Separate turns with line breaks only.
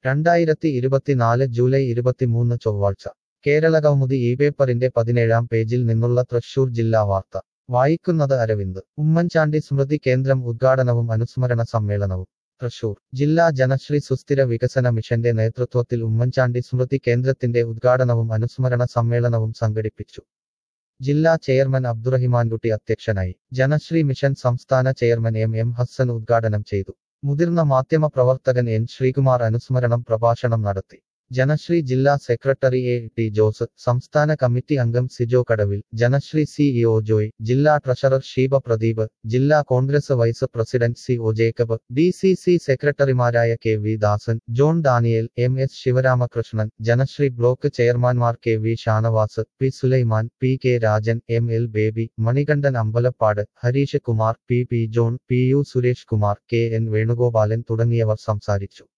രണ്ടായിരത്തി ഇരുപത്തിനാല് ജൂലൈ ഇരുപത്തിമൂന്ന് ചൊവ്വാഴ്ച കേരള കൗമുദി ഈ പേപ്പറിന്റെ പതിനേഴാം പേജിൽ നിന്നുള്ള തൃശൂർ ജില്ലാ വാർത്ത വായിക്കുന്നത് അരവിന്ദ് ഉമ്മൻചാണ്ടി സ്മൃതി കേന്ദ്രം ഉദ്ഘാടനവും അനുസ്മരണ സമ്മേളനവും തൃശൂർ ജില്ലാ ജനശ്രീ സുസ്ഥിര വികസന മിഷന്റെ നേതൃത്വത്തിൽ ഉമ്മൻചാണ്ടി സ്മൃതി കേന്ദ്രത്തിന്റെ ഉദ്ഘാടനവും അനുസ്മരണ സമ്മേളനവും സംഘടിപ്പിച്ചു ജില്ലാ ചെയർമാൻ അബ്ദുറഹിമാൻകുട്ടി അധ്യക്ഷനായി ജനശ്രീ മിഷൻ സംസ്ഥാന ചെയർമാൻ എം എം ഹസ്സൻ ഉദ്ഘാടനം ചെയ്തു മുതിർന്ന മാധ്യമ പ്രവർത്തകൻ എൻ ശ്രീകുമാർ അനുസ്മരണം പ്രഭാഷണം നടത്തി ജനശ്രീ ജില്ലാ സെക്രട്ടറി എ ടി ജോസ് സംസ്ഥാന കമ്മിറ്റി അംഗം സിജോ കടവിൽ ജനശ്രീ സിഇഒ ജോയ് ജില്ലാ ട്രഷറർ ഷീബ പ്രദീപ് ജില്ലാ Congress vice president C O Jacob D C C സെക്രട്ടറിമാരായ K V Dasan John Daniel M S Sivaramakrishnan Janasree block ചെയർമാൻമാർ K V Shanavas P Sulaiman P K Rajan M L Baby Manikandan Ambalappad Harish Kumar P P John P U Suresh Kumar K N Venugopalan തുടങ്ങിയവർ സംസാരിച്ചു